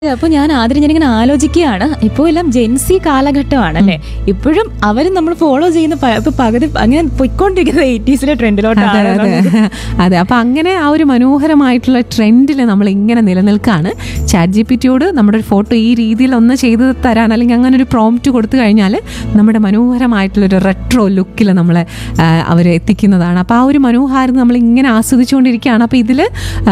അപ്പൊ ഞാൻ ആദ്യം ഞാനിങ്ങനെ ആലോചിക്കുകയാണ് ഇപ്പോൾ എല്ലാം ജെൻസി കാലഘട്ടമാണ് അല്ലെ ഇപ്പോഴും അവരും നമ്മൾ ഫോളോ ചെയ്യുന്ന പ- ഇപ്പൊ പകുതി അങ്ങനെ പൊയ്ക്കൊണ്ടിരിക്കുന്നത് എയ്റ്റീസിലെ അതെ ട്രെൻഡിലോട്ടാണ് അതെ അതെ അപ്പൊ അങ്ങനെ ആ ഒരു മനോഹരമായിട്ടുള്ള ട്രെൻഡിൽ നമ്മൾ ഇങ്ങനെ നിലനിൽക്കാണ് ചാറ്റ് ജി പി ടിയോട് നമ്മുടെ ഒരു ഫോട്ടോ ഈ രീതിയിൽ ഒന്ന് ചെയ്ത് തരാൻ അല്ലെങ്കിൽ അങ്ങനെ ഒരു പ്രോംപ്റ്റ് കൊടുത്തു കഴിഞ്ഞാൽ നമ്മുടെ മനോഹരമായിട്ടുള്ള ഒരു റെട്രോ ലുക്കിൽ നമ്മളെ അവർ എത്തിക്കുന്നതാണ് അപ്പോൾ ആ ഒരു മനോഹാരം നമ്മൾ ഇങ്ങനെ ആസ്വദിച്ചുകൊണ്ടിരിക്കുകയാണ് അപ്പോൾ ഇതിൽ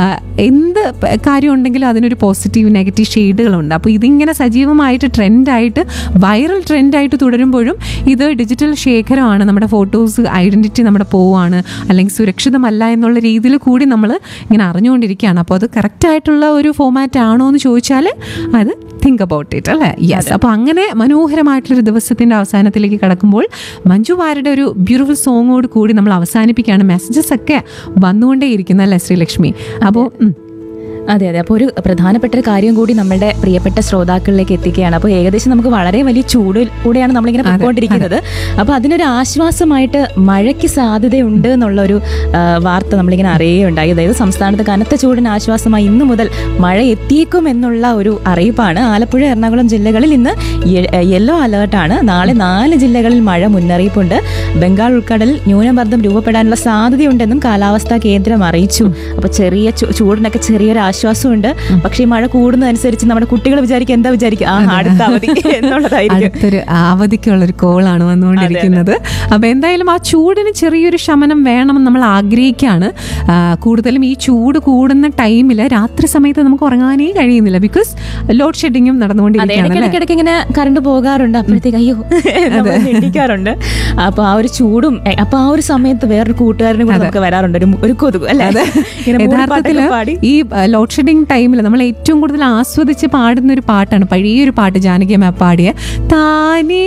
എന്ത് പ- കാര്യം ഉണ്ടെങ്കിലും അതിനൊരു പോസിറ്റീവ് നെഗറ്റീവ് ഷെയ്ഡുകളുണ്ട് അപ്പോൾ ഇതിങ്ങനെ സജീവമായിട്ട് ട്രെൻഡായിട്ട് വൈറൽ ട്രെൻഡായിട്ട് തുടരുമ്പോഴും ഇത് ഡിജിറ്റൽ ശേഖരമാണ് നമ്മുടെ ഫോട്ടോസ് ഐഡൻറ്റിറ്റി നമ്മുടെ പോവാണ് അല്ലെങ്കിൽ സുരക്ഷിതമല്ല എന്നുള്ള രീതിയിൽ കൂടി നമ്മൾ ഇങ്ങനെ അറിഞ്ഞുകൊണ്ടിരിക്കുകയാണ് അപ്പോൾ അത് കറക്റ്റായിട്ടുള്ള ഒരു ഫോമാറ്റ് ആണോ എന്ന് ചോദിച്ചാൽ അത് തിങ്ക് അബൌട്ട് ഇറ്റ് അല്ലേ യെസ് അപ്പോൾ അങ്ങനെ മനോഹരമായിട്ടുള്ളൊരു ദിവസത്തിൻ്റെ അവസാനത്തിലേക്ക് കടക്കുമ്പോൾ മഞ്ജു വാരുടെ ഒരു ബ്യൂട്ടിഫുൾ സോങ്ങോട് കൂടി നമ്മൾ അവസാനിപ്പിക്കുകയാണ് മെസ്സേജസ് ഒക്കെ വന്നുകൊണ്ടേയിരിക്കുന്നു അല്ലേ ശ്രീലക്ഷ്മി അപ്പോൾ ഉം. അതെ അതെ അപ്പോൾ ഒരു പ്രധാനപ്പെട്ട ഒരു കാര്യം കൂടി നമ്മുടെ പ്രിയപ്പെട്ട ശ്രോതാക്കളിലേക്ക് എത്തിക്കുകയാണ് അപ്പോൾ ഏകദേശം നമുക്ക് വളരെ വലിയ ചൂടിലൂടെയാണ് നമ്മളിങ്ങനെ പോയിക്കൊണ്ടിരിക്കുന്നത് അപ്പോൾ അതിനൊരു ആശ്വാസമായിട്ട് മഴയ്ക്ക് സാധ്യതയുണ്ട് എന്നുള്ള ഒരു ആ, വാർത്ത നമ്മളിങ്ങനെ അറിയുകയുണ്ടായി അതായത് സംസ്ഥാനത്ത് കനത്ത ചൂടിന് ആശ്വാസമായി ഇന്നു മുതൽ മഴ എത്തിയേക്കും എന്നുള്ള ഒരു അറിയിപ്പാണ് ആലപ്പുഴ എറണാകുളം ജില്ലകളിൽ ഇന്ന് യെല്ലോ അലേർട്ടാണ് നാളെ നാല് ജില്ലകളിൽ മഴ മുന്നറിയിപ്പുണ്ട് ബംഗാൾ ഉൾക്കടലിൽ ന്യൂനമർദ്ദം രൂപപ്പെടാനുള്ള സാധ്യതയുണ്ടെന്നും കാലാവസ്ഥാ കേന്ദ്രം അറിയിച്ചു അപ്പോൾ ചെറിയ ചൂ- ചൂടിനൊക്കെ ചെറിയൊരു ആശ്വാസമുണ്ട് പക്ഷേ ഈ മഴ കൂടുന്നതനുസരിച്ച് നമ്മുടെ കുട്ടികൾ വിചാരിക്കും എന്താ വിചാരിക്കും ആ അടുത്ത അവധി എന്നുള്ളതായിരിക്കും അടുത്തൊരു അവധിക്കുള്ളൊരു കോളാണ് വന്നുകൊണ്ടിരിക്കുന്നത് അപ്പൊ എന്തായാലും ആ ചൂടിന് ചെറിയൊരു ശമനം വേണമെന്ന് നമ്മൾ ആഗ്രഹിക്കുകയാണ് ആ, കൂടുതലും ഈ ചൂട് കൂടുന്ന ടൈമിൽ രാത്രി സമയത്ത് നമുക്ക് ഉറങ്ങാനേ കഴിയുന്നില്ല ബിക്കോസ് ലോഡ് ഷെഡിങ്ങും അതെ നടന്നുകൊണ്ടിരിക്കുകയാണ് അല്ലേ? ഇടയ്ക്കിടയ്ക്ക് ഇങ്ങനെ കറണ്ട് പോകാറുണ്ട് അപ്പോഴത്തേക്ക് അയ്യോ നമ്മൾ ഞെട്ടിക്കാറുണ്ട് അപ്പൊ ആ ഒരു ചൂടും എ, അപ്പൊ ആ ഒരു സമയത്ത് വേറൊരു കൂട്ടുകാരനും കൂടെ നമുക്ക് വരാറുണ്ട് ഒരു ഒരു കൊതുക് അല്ലെ ഇങ്ങനെ യഥാർത്ഥത്തില് മൂളിപ്പാട്ടൊക്കെ പാടി ഈ ലോഡ് ഷെഡിങ് ടൈമിൽ നമ്മൾ ഏറ്റവും കൂടുതൽ ആസ്വദിച്ച് പാടുന്ന ഒരു പാട്ടാണ് പഴയൊരു പാട്ട് ജാനകിയമ്മ പാടിയ താനേ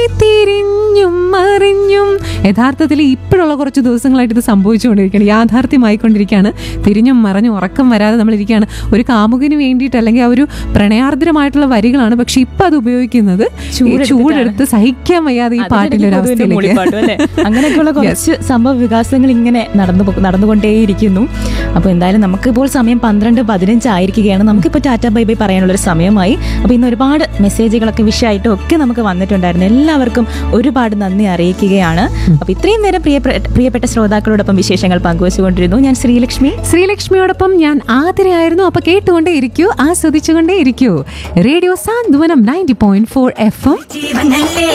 തിരിഞ്ഞും മറിഞ്ഞും യഥാർത്ഥത്തിൽ ഇപ്പോഴുള്ള കുറച്ച് ദിവസങ്ങളായിട്ട് ഇത് സംഭവിച്ചുകൊണ്ടിരിക്കുകയാണ് യാഥാർത്ഥ്യമായിക്കൊണ്ടിരിക്കുകയാണ് തിരിഞ്ഞും മറിഞ്ഞും ഉറക്കം വരാതെ നമ്മൾ ഇരിക്കുകയാണ് ഒരു കാമുകിന് വേണ്ടിയിട്ട് അല്ലെങ്കിൽ ആ ഒരു പ്രണയാർദ്രമായിട്ടുള്ള വരികളാണ് പക്ഷെ ഇപ്പൊ അത് ഉപയോഗിക്കുന്നത് ഈ ചൂടെടുത്തിട്ടാണ്. ചൂടെടുത്ത് സഹിക്കാൻ വയ്യാതെ ഈ പാട്ടിന്റെ ഒരു അതിനിടയ്ക്ക് കൊതുകിന്റെ അവസ്ഥയിലേക്ക് മൂളിപ്പാട്ടും അല്ലേ? അങ്ങനെയൊക്കെയുള്ള കുറച്ച് സംഭവ വികാസങ്ങൾ ഇങ്ങനെ നടന്നു പോ- നടന്നുകൊണ്ടേയിരിക്കുന്നു അപ്പൊ എന്തായാലും നമുക്കിപ്പോൾ സമയം പന്ത്രണ്ട് പതിനഞ്ച് ആയിരിക്കുകയാണ് നമുക്കിപ്പോൾ ടാറ്റ ബൈ ബൈ പറയാനുള്ള ഒരു സമയമായി അപ്പൊ ഇന്ന് ഒരുപാട് മെസ്സേജുകളൊക്കെ വിഷയമായിട്ടും ഒക്കെ നമുക്ക് വന്നിട്ടുണ്ടായിരുന്നു എല്ലാവർക്കും ഒരുപാട് നന്ദി അറിയിക്കുകയാണ് അപ്പൊ ഇത്രയും നേരം പ്രിയപ്പെട്ട പ്രിയപ്പെട്ട ശ്രോതാക്കളോടൊപ്പം വിശേഷങ്ങൾ പങ്കുവച്ചുകൊണ്ടിരുന്നു ഞാൻ ശ്രീലക്ഷ്മി ശ്രീലക്ഷ്മിയോടൊപ്പം ഞാൻ ആതിരയായിരുന്നു അപ്പൊ കേട്ടുകൊണ്ടേ ഇരിക്കൂ ആസ്വദിച്ചുകൊണ്ടേ ഇരിക്കൂ radio Santhwanam ninety point four F M